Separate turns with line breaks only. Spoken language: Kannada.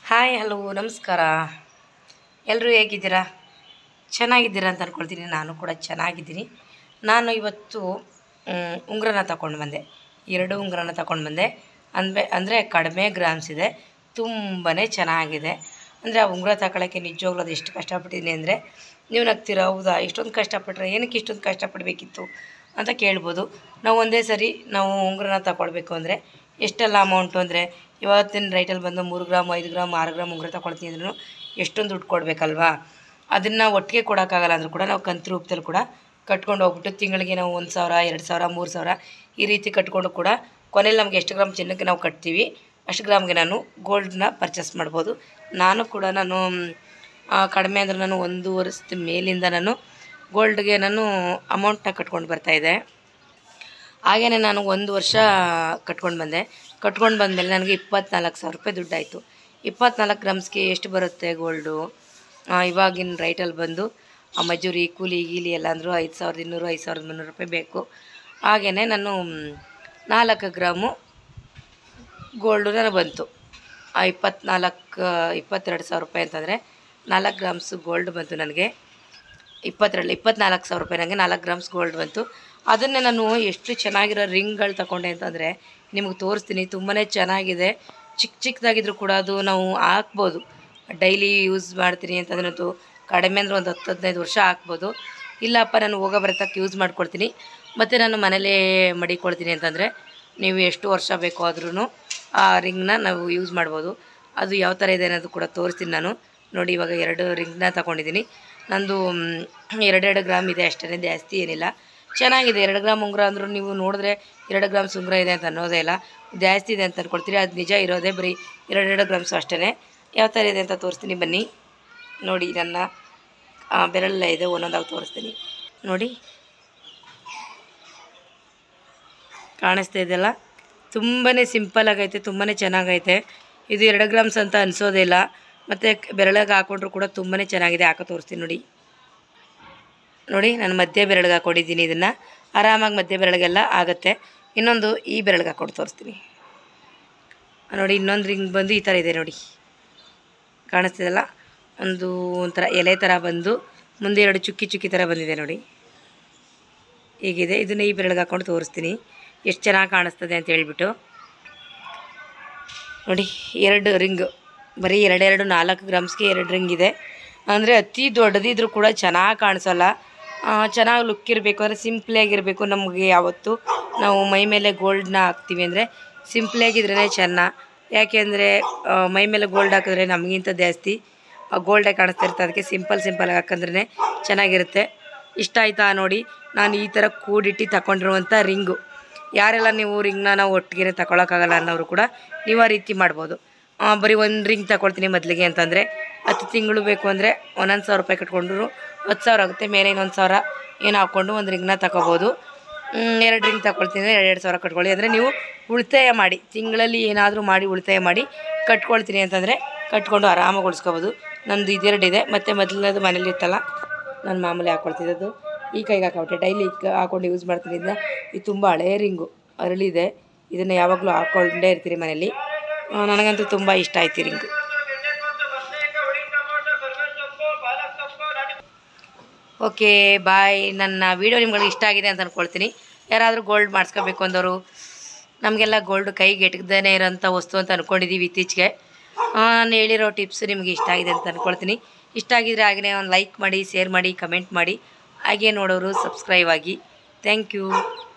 ಹಾಯ್ ಹಲೋ ನಮಸ್ಕಾರ ಎಲ್ಲರೂ ಹೇಗಿದ್ದೀರಾ ಚೆನ್ನಾಗಿದ್ದೀರಾ ಅಂತ ಅಂದ್ಕೊಳ್ತೀನಿ ನಾನು ಕೂಡ ಚೆನ್ನಾಗಿದ್ದೀನಿ ನಾನು ಇವತ್ತು ಮ್, ಉಂಗುರನ ತಗೊಂಡು ಬಂದೆ ಎರಡು ಉಂಗುರನ ತಗೊಂಡು ಬಂದೆ ಅಂದರೆ ಅಂದರೆ ಕಡಿಮೆ ಗ್ರಾಮ್ಸ್ ಇದೆ ತುಂಬಾ ಚೆನ್ನಾಗಿದೆ ಅಂದರೆ ಆ ಉಂಗುರ ತಗೊಳ್ಳೋಕ್ಕೆ ನಿಜವಾಗ್ಲೂ ಅದು ಎಷ್ಟು ಕಷ್ಟಪಟ್ಟಿದ್ದೀನಿ ಅಂದರೆ ನೀವು ನಗ್ತೀರಾ ಹೌದಾ ಇಷ್ಟೊಂದು ಕಷ್ಟಪಟ್ಟರೆ ಏನಕ್ಕೆ ಇಷ್ಟೊಂದು ಕಷ್ಟಪಡಬೇಕಿತ್ತು ಅಂತ ಕೇಳ್ಬೋದು ನಾವು ಒಂದೇ ಸರಿ ನಾವು ಉಂಗುರನ ತಗೊಳ್ಬೇಕು ಅಂದರೆ ಎಷ್ಟೆಲ್ಲ ಅಮೌಂಟು ಅಂದರೆ ಇವತ್ತಿನ ರೈಟಲ್ಲಿ ಬಂದು ಮೂರು ಗ್ರಾಮ್ ಐದು ಗ್ರಾಮ್ ಆರು ಗ್ರಾಮ್ ಉಂಗುರ ತಗೊಳ್ತೀನಿ ಅಂದ್ರೂ ಎಷ್ಟೊಂದು ದುಡ್ಡು ಕೊಡಬೇಕಲ್ವಾ ಅದನ್ನು ಒಟ್ಟಿಗೆ ಕೊಡೋಕ್ಕಾಗಲ್ಲ ಅಂದರೂ ಕೂಡ ನಾವು ಕಂತು ರೂಪದಲ್ಲಿ ಕೂಡ ಕಟ್ಕೊಂಡು ಹೋಗ್ಬಿಟ್ಟು ತಿಂಗಳಿಗೆ ನಾವು ಒಂದು ಸಾವಿರ ಎರಡು ಸಾವಿರ ಮೂರು ಸಾವಿರ ಈ ರೀತಿ ಕಟ್ಕೊಂಡು ಕೂಡ ಕೊನೆಯಲ್ಲಿ ನಮಗೆ ಎಷ್ಟು ಗ್ರಾಮ್ ಚಿನ್ನಕ್ಕೆ ನಾವು ಕಟ್ತೀವಿ ಅಷ್ಟು ಗ್ರಾಮ್ಗೆ ನಾನು ಗೋಲ್ಡನ್ನ ಪರ್ಚೇಸ್ ಮಾಡ್ಬೋದು ನಾನು ಕೂಡ ನಾನು ಆ, ಕಡಿಮೆ ಅಂದರೆ ನಾನು ಒಂದು ವರ್ಷದ ಮೇಲಿಂದ ನಾನು ಗೋಲ್ಡ್ಗೆ ನಾನು ಅಮೌಂಟ್ನ ಕಟ್ಕೊಂಡು ಬರ್ತಾಯಿದ್ದೆ ಹಾಗೆಯೇ ನಾನು ಒಂದು ವರ್ಷ ಕಟ್ಕೊಂಡು ಬಂದೆ ಕಟ್ಕೊಂಡು ಬಂದಮೇಲೆ ನನಗೆ ಇಪ್ಪತ್ನಾಲ್ಕು ಸಾವಿರ ರೂಪಾಯಿ ದುಡ್ಡಾಯಿತು ಇಪ್ಪತ್ನಾಲ್ಕು ಗ್ರಾಮ್ಸ್ಗೆ ಎಷ್ಟು ಬರುತ್ತೆ ಗೋಲ್ಡು ಆ, ಇವಾಗಿನ ರೈಟಲ್ಲಿ ಬಂದು ಆ ಮಜೂರಿ ಕೂಲಿ ಗೀಲಿ ಎಲ್ಲ ಅಂದರೂ ಐದು ಸಾವಿರದ ಇನ್ನೂರು ಐದು ಸಾವಿರದ ಮುನ್ನೂರು ರೂಪಾಯಿ ಬೇಕು ಹಾಗೆಯೇ ನಾನು ಮ್, ನಾಲ್ಕು ಗ್ರಾಮು ಗೋಲ್ಡು ನನಗೆ ಬಂತು ಆ ಇಪ್ಪತ್ನಾಲ್ಕು ಇಪ್ಪತ್ತೆರಡು ಸಾವಿರ ರೂಪಾಯಿ ಅಂತಂದರೆ ನಾಲ್ಕು ಗ್ರಾಮ್ಸು ಗೋಲ್ಡ್ ಬಂತು ನನಗೆ ಇಪ್ಪತ್ತೆರಡು ಇಪ್ಪತ್ನಾಲ್ಕು ಸಾವಿರ ರೂಪಾಯಿ ನನಗೆ ನಾಲ್ಕು ಗ್ರಾಮ್ಸ್ ಗೋಲ್ಡ್ ಬಂತು ಅದನ್ನೇ ನಾನು ಎಷ್ಟು ಚೆನ್ನಾಗಿರೋ ರಿಂಗ್ಗಳು ತಗೊಂಡೆ ಅಂತಂದರೆ ನಿಮಗೆ ತೋರಿಸ್ತೀನಿ ತುಂಬಾ ಚೆನ್ನಾಗಿದೆ ಚಿಕ್ಕ ಚಿಕ್ಕದಾಗಿದ್ರು ಕೂಡ ಅದು ನಾವು ಹಾಕ್ಬೋದು ಡೈಲಿ ಯೂಸ್ ಮಾಡ್ತೀನಿ ಅಂತಂದ್ರಂತೂ ಕಡಿಮೆ ಅಂದರೆ ಒಂದು ಹತ್ತು ಹದಿನೈದು ವರ್ಷ ಹಾಕ್ಬೋದು ಇಲ್ಲಪ್ಪ ನಾನು ಹೋಗೋ ಬರತಕ್ಕ ಯೂಸ್ ಮಾಡ್ಕೊಳ್ತೀನಿ ಮತ್ತು ನಾನು ಮನೇಲೇ ಮಡಿಕೊಳ್ತೀನಿ ಅಂತಂದರೆ ನೀವು ಎಷ್ಟು ವರ್ಷ ಬೇಕು ಆದ್ರೂ ಆ ರಿಂಗ್ನ ನಾವು ಯೂಸ್ ಮಾಡ್ಬೋದು ಅದು ಯಾವ ಥರ ಇದೆ ಅನ್ನೋದು ಕೂಡ ತೋರಿಸ್ತೀನಿ ನಾನು ನೋಡಿ ಇವಾಗ ಎರಡು ರಿಂಗ್ನ ತಗೊಂಡಿದ್ದೀನಿ ನಂದು ಮ್, ಎರಡೆರಡು ಗ್ರಾಮ್ ಇದೆ ಅಷ್ಟೇ ಜಾಸ್ತಿ ಏನಿಲ್ಲ ಚೆನ್ನಾಗಿದೆ ಎರಡು ಗ್ರಾಮ್ ಉಂಗುರ ಅಂದರೂ ನೀವು ನೋಡಿದ್ರೆ ಎರಡು ಗ್ರಾಮ್ಸ್ ಉಂಗುರ ಇದೆ ಅಂತ ಅನ್ನೋದೇ ಇಲ್ಲ ಜಾಸ್ತಿ ಇದೆ ಅಂತ ಅನ್ಕೊಳ್ತೀರಿ ಅದು ನಿಜ ಇರೋದೇ ಬರೀ ಎರಡೆರಡು ಗ್ರಾಮ್ಸು ಅಷ್ಟೇ ಯಾವ ಥರ ಇದೆ ಅಂತ ತೋರಿಸ್ತೀನಿ ಬನ್ನಿ ನೋಡಿ ನನ್ನ ಆ, ಬೆರಳೆಲ್ಲ ಇದೆ ಒಂದೊಂದಾಗಿ ತೋರಿಸ್ತೀನಿ ನೋಡಿ ಕಾಣಿಸ್ತಾ ಇದೆಯಲ್ಲ ತುಂಬಾ ಸಿಂಪಲ್ ಆಗೈತೆ ತುಂಬಾ ಚೆನ್ನಾಗೈತೆ ಇದು ಎರಡು ಗ್ರಾಮ್ಸ್ ಅಂತ ಅನಿಸೋದೇ ಇಲ್ಲ ಮತ್ತು ಬೆರಳಿಗೆ ಹಾಕೊಂಡ್ರು ಕೂಡ ತುಂಬಾ ಚೆನ್ನಾಗಿದೆ ಹಾಕೋ ತೋರಿಸ್ತೀನಿ ನೋಡಿ ನೋಡಿ ನಾನು ಮಧ್ಯ ಬೆರಳಿಗೆ ಹಾಕೊಂಡಿದ್ದೀನಿ ಇದನ್ನು ಆರಾಮಾಗಿ ಮಧ್ಯ ಬೆರಳಿಗೆಲ್ಲ ಆಗುತ್ತೆ ಇನ್ನೊಂದು ಈ ಬೆರಳಿಗೆ ಹಾಕೊಂಡು ತೋರಿಸ್ತೀನಿ ನೋಡಿ ಇನ್ನೊಂದು ರಿಂಗ್ ಬಂದು ಈ ಥರ ಇದೆ ನೋಡಿ ಕಾಣಿಸ್ತಿದೆಲ್ಲ ಒಂದು ಒಂಥರ ಎಲೆ ಥರ ಬಂದು ಮುಂದೆ ಎರಡು ಚುಕ್ಕಿ ಚುಕ್ಕಿ ಥರ ಬಂದಿದೆ ನೋಡಿ ಹೀಗಿದೆ ಇದನ್ನು ಈ ಬೆರಳಿಗೆ ಹಾಕೊಂಡು ತೋರಿಸ್ತೀನಿ ಎಷ್ಟು ಚೆನ್ನಾಗಿ ಕಾಣಿಸ್ತದೆ ಅಂತ ಹೇಳ್ಬಿಟ್ಟು ನೋಡಿ ಎರಡು ರಿಂಗ್ ಬರೀ ಎರಡೆರಡು ನಾಲ್ಕು ಗ್ರಾಮ್ಸ್ಗೆ ಎರಡು ರಿಂಗ್ ಇದೆ ಅಂದರೆ ಅತಿ ದೊಡ್ಡದಿದ್ರೂ ಕೂಡ ಚೆನ್ನಾಗಿ ಕಾಣಿಸಲ್ಲ ಚೆನ್ನಾಗಿ ಲುಕ್ ಇರಬೇಕು ಅಂದರೆ ಸಿಂಪ್ಲಾಗಿರಬೇಕು ನಮಗೆ ಯಾವತ್ತು ನಾವು ಮೈ ಮೇಲೆ ಗೋಲ್ಡ್ನ ಹಾಕ್ತೀವಿ ಅಂದರೆ ಸಿಂಪ್ಲಾಗಿದ್ರೇ ಚೆನ್ನ ಯಾಕೆಂದರೆ ಮೈ ಮೇಲೆ ಗೋಲ್ಡ್ ಹಾಕಿದ್ರೆ ನಮಗಿಂತ ಜಾಸ್ತಿ ಗೋಲ್ಡೇ ಕಾಣಿಸ್ತಾ ಇರುತ್ತೆ ಅದಕ್ಕೆ ಸಿಂಪಲ್ ಸಿಂಪಲ್ ಹಾಕಂದ್ರೇ ಚೆನ್ನಾಗಿರುತ್ತೆ ಇಷ್ಟ ಆಯ್ತಾ ನೋಡಿ ನಾನು ಈ ಥರ ಕೂಡಿಟ್ಟು ತಗೊಂಡಿರುವಂಥ ರಿಂಗು ಯಾರೆಲ್ಲ ನೀವು ರಿಂಗ್ನ ನಾವು ಒಟ್ಟಿಗೆ ತಗೊಳಕ್ಕಾಗಲ್ಲ ಅನ್ನೋರು ಕೂಡ ನೀವು ಆ ರೀತಿ ಮಾಡ್ಬೋದು ಆ, ಬರೀ ಒಂದು ರಿಂಗ್ ತಗೊಳ್ತೀನಿ ಮೊದಲಿಗೆ ಅಂತಂದರೆ ಹತ್ತು ತಿಂಗಳು ಬೇಕು ಅಂದರೆ ಒಂದೊಂದು ಸಾವಿರ ರೂಪಾಯಿ ಕಟ್ಕೊಂಡ್ರು ಹತ್ತು ಸಾವಿರ ಆಗುತ್ತೆ ಮೇಲೆ ಇನ್ನೊಂದು ಸಾವಿರ ಏನು ಹಾಕ್ಕೊಂಡು ಒಂದು ರಿಂಗ್ನ ತಗೋಬೋದು ಮ್, ಎರಡು ರಿಂಗ್ ತಗೊಳ್ತೀನಿ ಅಂದರೆ ಎರಡು ಸಾವಿರ ಕಟ್ಕೊಳ್ಳಿ ಅಂದರೆ ನೀವು ಉಳಿತಾಯ ಮಾಡಿ ತಿಂಗಳಲ್ಲಿ ಏನಾದರೂ ಮಾಡಿ ಉಳಿತಾಯ ಮಾಡಿ ಕಟ್ಕೊಳ್ತೀನಿ ಅಂತಂದರೆ ಕಟ್ಕೊಂಡು ಆರಾಮಾಗಿ ಉಳಿಸ್ಕೋಬೋದು ನಂದು ಇದೆರಡಿದೆ ಮತ್ತು ಮೊದಲನೇದು ಮನೇಲಿ ಇತ್ತಲ್ಲ ನಾನು ಮಾಮೂಲಿ ಹಾಕ್ಕೊಳ್ತಿದ್ದದ್ದು ಈ ಕೈಗೆ ಹಾಕೊಬಿಟ್ಟೆ ಡೈಲಿ ಹಾಕೊಂಡು ಯೂಸ್ ಮಾಡ್ತೀನಿ ಇದನ್ನ ಇದು ತುಂಬ ಹಳೆಯ ರಿಂಗು ಅರಳಿದೆ ಇದನ್ನು ಯಾವಾಗಲೂ ಹಾಕ್ಕೊಂಡೇ ಇರ್ತೀನಿ ಮನೇಲಿ ಆ, ನನಗಂತೂ ತುಂಬ ಇಷ್ಟ ಆಯ್ತು ಈ ರಿಂಗು ಓಕೆ ಬಾಯ್ ನನ್ನ ವೀಡಿಯೋ ನಿಮ್ಗಳಿಗೆ ಇಷ್ಟ ಆಗಿದೆ ಅಂತ ಅಂದ್ಕೊಳ್ತೀನಿ ಯಾರಾದರೂ ಗೋಲ್ಡ್ ಮಾಡಿಸ್ಕೋಬೇಕು ಅಂದವರು ನಮಗೆಲ್ಲ ಗೋಲ್ಡ್ ಕೈಗೆ ಎಟಕದೇ ಇರೋಂಥ ವಸ್ತು ಅಂತ ಅಂದ್ಕೊಂಡಿದ್ದೀವಿ ಇತ್ತೀಚೆಗೆ ನಾನು ಹೇಳಿರೋ ಟಿಪ್ಸ್ ನಿಮಗೆ ಇಷ್ಟ ಆಗಿದೆ ಅಂತ ಅಂದ್ಕೊಳ್ತೀನಿ ಇಷ್ಟ ಆಗಿದ್ರೆ ಹಾಗೆಯೇ ಒಂದು ಲೈಕ್ ಮಾಡಿ ಶೇರ್ ಮಾಡಿ ಕಮೆಂಟ್ ಮಾಡಿ ಹಾಗೆ ನೋಡೋರು ಸಬ್ಸ್ಕ್ರೈಬ್ ಆಗಿ ಥ್ಯಾಂಕ್ ಯು